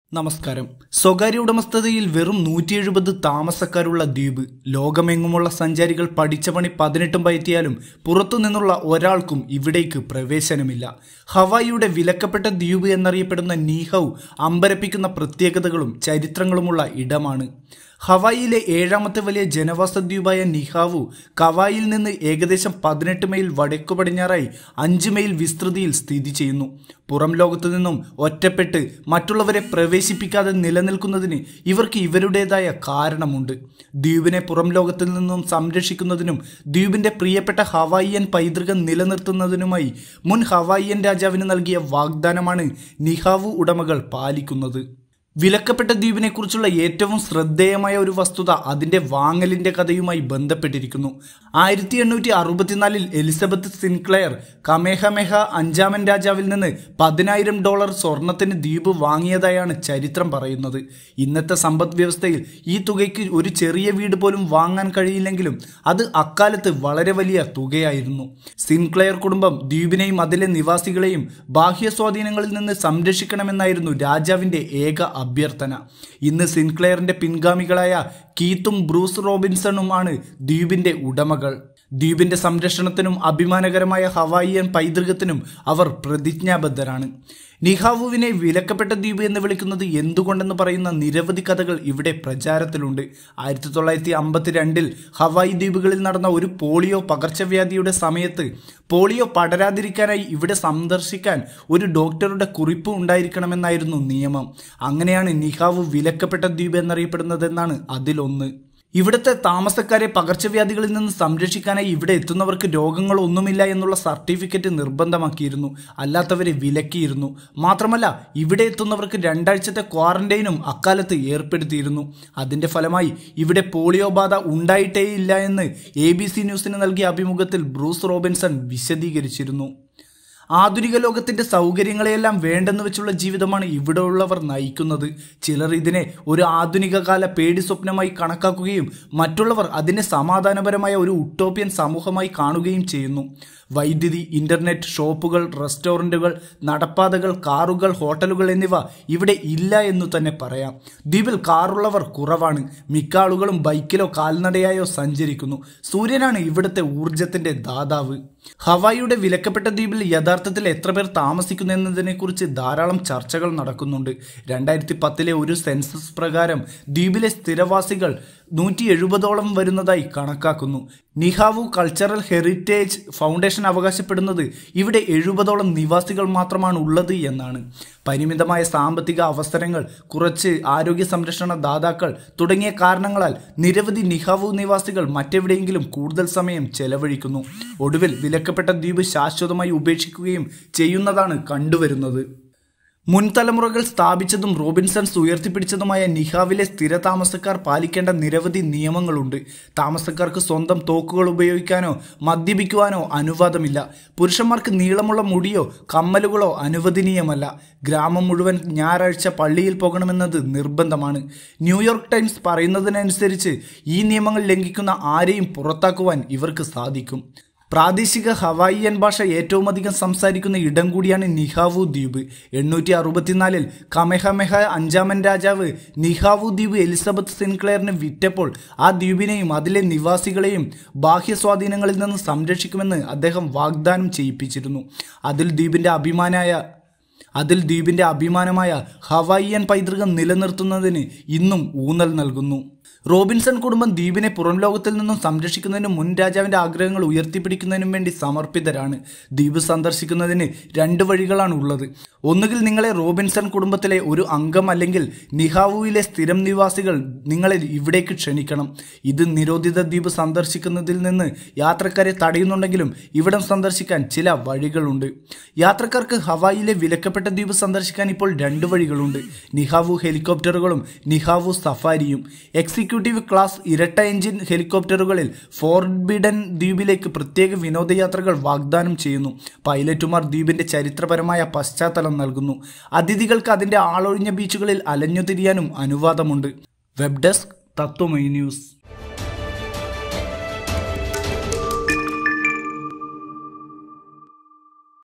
നമസ്കാരം സ്വകാര്യ ഉടമസ്ഥതയിൽ വെറും നൂറ്റി എഴുപത് താമസക്കാരുള്ള ദ്വീപ് ലോകമെങ്ങുമുള്ള സഞ്ചാരികൾ പഠിച്ച പണി പതിനെട്ടും പയറ്റിയാലും പുറത്തുനിന്നുള്ള ഒരാൾക്കും ഇവിടേക്ക് പ്രവേശനമില്ല ഹവായിയുടെ വിലക്കപ്പെട്ട ദ്വീപ് എന്നറിയപ്പെടുന്ന നീഹൌ അമ്പരപ്പിക്കുന്ന പ്രത്യേകതകളും ചരിത്രങ്ങളുമുള്ള ഇടമാണ് ഹവായിയിലെ ഏഴാമത്തെ വലിയ ജനവാസ ദ്വീപായ നിഹാവു കവായിൽ നിന്ന് ഏകദേശം പതിനെട്ട് മൈൽ വടക്കു പടിഞ്ഞാറായി അഞ്ച് മൈൽ വിസ്തൃതിയിൽ സ്ഥിതി ചെയ്യുന്നു പുറം ലോകത്തു നിന്നും ഒറ്റപ്പെട്ട് മറ്റുള്ളവരെ പ്രവേശിപ്പിക്കാതെ നിലനിൽക്കുന്നതിന് ഇവർക്ക് ഇവരുടേതായ കാരണമുണ്ട് ദ്വീപിനെ പുറം ലോകത്തിൽ നിന്നും സംരക്ഷിക്കുന്നതിനും ദ്വീപിന്റെ പ്രിയപ്പെട്ട ഹവായിയൻ പൈതൃകം നിലനിർത്തുന്നതിനുമായി മുൻ ഹവായിയൻ രാജാവിന് നൽകിയ വാഗ്ദാനമാണ് നിഹാവു ഉടമകൾ പാലിക്കുന്നത് വിലക്കപ്പെട്ട ദ്വീപിനെക്കുറിച്ചുള്ള ഏറ്റവും ശ്രദ്ധേയമായ ഒരു വസ്തുത അതിന്റെ വാങ്ങലിന്റെ കഥയുമായി ബന്ധപ്പെട്ടിരിക്കുന്നു ആയിരത്തി എണ്ണൂറ്റി അറുപത്തിനാലിൽ എലിസബത്ത് സിൻക്ലെയർ കമേഹമെഹ അഞ്ചാമൻ രാജാവിൽ നിന്ന് പതിനായിരം ഡോളർ സ്വർണത്തിന് ദ്വീപ് വാങ്ങിയതായാണ് ചരിത്രം പറയുന്നത് ഇന്നത്തെ സമ്പദ് വ്യവസ്ഥയിൽ ഈ തുകയ്ക്ക് ഒരു ചെറിയ വീട് പോലും വാങ്ങാൻ കഴിയില്ലെങ്കിലും അത് അക്കാലത്ത് വളരെ വലിയ തുകയായിരുന്നു സിൻക്ലെയർ കുടുംബം ദ്വീപിനെയും അതിലെ നിവാസികളെയും ബാഹ്യ സ്വാധീനങ്ങളിൽ നിന്ന് സംരക്ഷിക്കണമെന്നായിരുന്നു രാജാവിന്റെ ഏക അഭ്യർത്ഥന ഇന്ന് സിൻക്ലെയറിന്റെ പിൻഗാമികളായ കീത്തും ബ്രൂസ് റോബിൻസണുമാണ് ദ്വീപിന്റെ ഉടമകൾ ദ്വീപിന്റെ സംരക്ഷണത്തിനും അഭിമാനകരമായ ഹവായിയൻ പൈതൃകത്തിനും അവർ പ്രതിജ്ഞാബദ്ധരാണ് നിഹാവുവിനെ വിലക്കപ്പെട്ട ദ്വീപ് എന്ന് വിളിക്കുന്നത് എന്തുകൊണ്ടെന്ന് പറയുന്ന നിരവധി കഥകൾ ഇവിടെ പ്രചാരത്തിലുണ്ട് ആയിരത്തി തൊള്ളായിരത്തി അമ്പത്തിരണ്ടിൽ ഹവായി ദ്വീപുകളിൽ നടന്ന ഒരു പോളിയോ പകർച്ചവ്യാധിയുടെ സമയത്ത് പോളിയോ പടരാതിരിക്കാനായി ഇവിടെ സന്ദർശിക്കാൻ ഒരു ഡോക്ടറുടെ കുറിപ്പ് ഉണ്ടായിരിക്കണമെന്നായിരുന്നു നിയമം അങ്ങനെയാണ് നിഹാവു വിലക്കപ്പെട്ട ദ്വീപ് എന്നറിയപ്പെടുന്നതെന്നാണ് അതിലൊന്ന് ഇവിടുത്തെ താമസക്കാരെ പകർച്ചവ്യാധികളിൽ നിന്ന് സംരക്ഷിക്കാനായി ഇവിടെ എത്തുന്നവർക്ക് രോഗങ്ങളൊന്നുമില്ല എന്നുള്ള സർട്ടിഫിക്കറ്റ് നിർബന്ധമാക്കിയിരുന്നു അല്ലാത്തവരെ വിലക്കിയിരുന്നു മാത്രമല്ല ഇവിടെ എത്തുന്നവർക്ക് രണ്ടാഴ്ചത്തെ ക്വാറന്റൈനും അക്കാലത്ത് ഏർപ്പെടുത്തിയിരുന്നു അതിന്റെ ഫലമായി ഇവിടെ പോളിയോ ബാധ ഉണ്ടായിട്ടേയില്ല എന്ന് എ ബി സി ന്യൂസിന് നൽകിയ അഭിമുഖത്തിൽ ബ്രൂസ് റോബിൻസൺ വിശദീകരിച്ചിരുന്നു ആധുനിക ലോകത്തിന്റെ സൗകര്യങ്ങളെയെല്ലാം വേണ്ടെന്ന് വെച്ചുള്ള ജീവിതമാണ് ഇവിടെയുള്ളവർ നയിക്കുന്നത് ചിലർ ഇതിനെ ഒരു ആധുനിക കാല പേടി സ്വപ്നമായി കണക്കാക്കുകയും മറ്റുള്ളവർ അതിനെ സമാധാനപരമായ ഒരു ഉട്ടോപ്യൻ സമൂഹമായി കാണുകയും ചെയ്യുന്നു വൈദ്യുതി ഇന്റർനെറ്റ് ഷോപ്പുകൾ റെസ്റ്റോറൻറ്റുകൾ നടപ്പാതകൾ കാറുകൾ ഹോട്ടലുകൾ എന്നിവ ഇവിടെ ഇല്ല എന്നു തന്നെ പറയാം ദ്വീപിൽ കാറുള്ളവർ കുറവാണ് മിക്ക ആളുകളും ബൈക്കിലോ കാൽനടയായോ സഞ്ചരിക്കുന്നു സൂര്യനാണ് ഇവിടുത്തെ ഊർജത്തിന്റെ ദാതാവ് ഹവായിയുടെ വിലക്കപ്പെട്ട ദ്വീപിൽ യഥാർത്ഥത്തിൽ എത്ര പേർ താമസിക്കുന്നു എന്നതിനെക്കുറിച്ച് ധാരാളം ചർച്ചകൾ നടക്കുന്നുണ്ട് രണ്ടായിരത്തി പത്തിലെ ഒരു സെൻസസ് പ്രകാരം ദ്വീപിലെ സ്ഥിരവാസികൾ നൂറ്റി എഴുപതോളം വരുന്നതായി കണക്കാക്കുന്നു നിഹാവു കൾച്ചറൽ ഹെറിറ്റേജ് ഫൗണ്ടേഷൻ അവകാശപ്പെടുന്നത് ഇവിടെ എഴുപതോളം നിവാസികൾ മാത്രമാണ് ഉള്ളത് എന്നാണ് പരിമിതമായ സാമ്പത്തിക അവസരങ്ങൾ കുറച്ച് ആരോഗ്യ സംരക്ഷണ ദാതാക്കൾ തുടങ്ങിയ കാരണങ്ങളാൽ നിരവധി നിഹാവു നിവാസികൾ മറ്റെവിടെയെങ്കിലും കൂടുതൽ സമയം ചെലവഴിക്കുന്നു ഒടുവിൽ വിലക്കപ്പെട്ട ദ്വീപ് ശാശ്വതമായി ഉപേക്ഷിക്കുകയും ചെയ്യുന്നതാണ് കണ്ടുവരുന്നത് മുൻ തലമുറകൾ സ്ഥാപിച്ചതും റോബിൻസൺസ് ഉയർത്തിപ്പിടിച്ചതുമായ നിഹാവിലെ സ്ഥിര താമസക്കാർ പാലിക്കേണ്ട നിരവധി നിയമങ്ങളുണ്ട് താമസക്കാർക്ക് സ്വന്തം തോക്കുകൾ ഉപയോഗിക്കാനോ മദ്യപിക്കുവാനോ അനുവാദമില്ല പുരുഷന്മാർക്ക് നീളമുള്ള മുടിയോ കമ്മലുകളോ അനുവദനീയമല്ല ഗ്രാമം മുഴുവൻ ഞായറാഴ്ച പള്ളിയിൽ പോകണമെന്നത് നിർബന്ധമാണ് ന്യൂയോർക്ക് ടൈംസ് പറയുന്നതിനനുസരിച്ച് ഈ നിയമങ്ങൾ ലംഘിക്കുന്ന ആരെയും പുറത്താക്കുവാൻ ഇവർക്ക് സാധിക്കും പ്രാദേശിക ഹവായിയൻ ഭാഷ ഏറ്റവും അധികം സംസാരിക്കുന്ന ഇടം കൂടിയാണ് നിഹാവു ദ്വീപ് എണ്ണൂറ്റി അറുപത്തിനാലിൽ കമെഹമെഹ അഞ്ചാമൻ രാജാവ് നിഹാവു ദ്വീപ് എലിസബത്ത് സിൻക്ലെയറിന് വിറ്റപ്പോൾ ആ ദ്വീപിനെയും അതിലെ നിവാസികളെയും ബാഹ്യ സ്വാധീനങ്ങളിൽ നിന്ന് സംരക്ഷിക്കുമെന്ന് അദ്ദേഹം വാഗ്ദാനം ചെയ്യിപ്പിച്ചിരുന്നു അതിൽ ദ്വീപിന്റെ അഭിമാനായ അതിൽ ദ്വീപിന്റെ അഭിമാനമായ ഹവായിയൻ പൈതൃകം നിലനിർത്തുന്നതിന് ഇന്നും ഊന്നൽ നൽകുന്നു റോബിൻസൺ കുടുംബം ദ്വീപിനെ പുറം ലോകത്തിൽ നിന്നും സംരക്ഷിക്കുന്നതിനും മുൻ രാജാവിന്റെ ആഗ്രഹങ്ങൾ ഉയർത്തിപ്പിടിക്കുന്നതിനും വേണ്ടി സമർപ്പിതരാണ് ദ്വീപ് സന്ദർശിക്കുന്നതിന് രണ്ട് വഴികളാണ് ഉള്ളത് ഒന്നുകിൽ നിങ്ങളെ റോബിൻസൺ കുടുംബത്തിലെ ഒരു അംഗം അല്ലെങ്കിൽ നിഹാവുവിലെ സ്ഥിരം നിവാസികൾ നിങ്ങളെ ഇവിടേക്ക് ക്ഷണിക്കണം ഇത് നിരോധിത ദ്വീപ് സന്ദർശിക്കുന്നതിൽ നിന്ന് യാത്രക്കാരെ തടയുന്നുണ്ടെങ്കിലും ഇവിടം സന്ദർശിക്കാൻ ചില വഴികളുണ്ട് യാത്രക്കാർക്ക് ഹവായിലെ വിലക്കപ്പെട്ട ദ്വീപ് സന്ദർശിക്കാൻ ഇപ്പോൾ രണ്ട് വഴികളുണ്ട് നിഹാവു ഹെലികോപ്റ്ററുകളും നിഹാവു സഫാരിയും എക്സിക്യൂട്ടീവ് ക്ലാസ് ഇരട്ട എഞ്ചിൻ ഹെലികോപ്റ്ററുകളിൽ ഫോർബിഡൻ ദ്വീപിലേക്ക് പ്രത്യേക വിനോദയാത്രകൾ വാഗ്ദാനം ചെയ്യുന്നു പൈലറ്റുമാർ ദ്വീപിന്റെ ചരിത്രപരമായ പശ്ചാത്തലം നൽകുന്നു അതിഥികൾക്ക് അതിന്റെ ആളൊഴിഞ്ഞ ബീച്ചുകളിൽ അലഞ്ഞുതിരിയാനും അനുവാദമുണ്ട് വെബ് ഡെസ്ക് തത്വമൈ ന്യൂസ്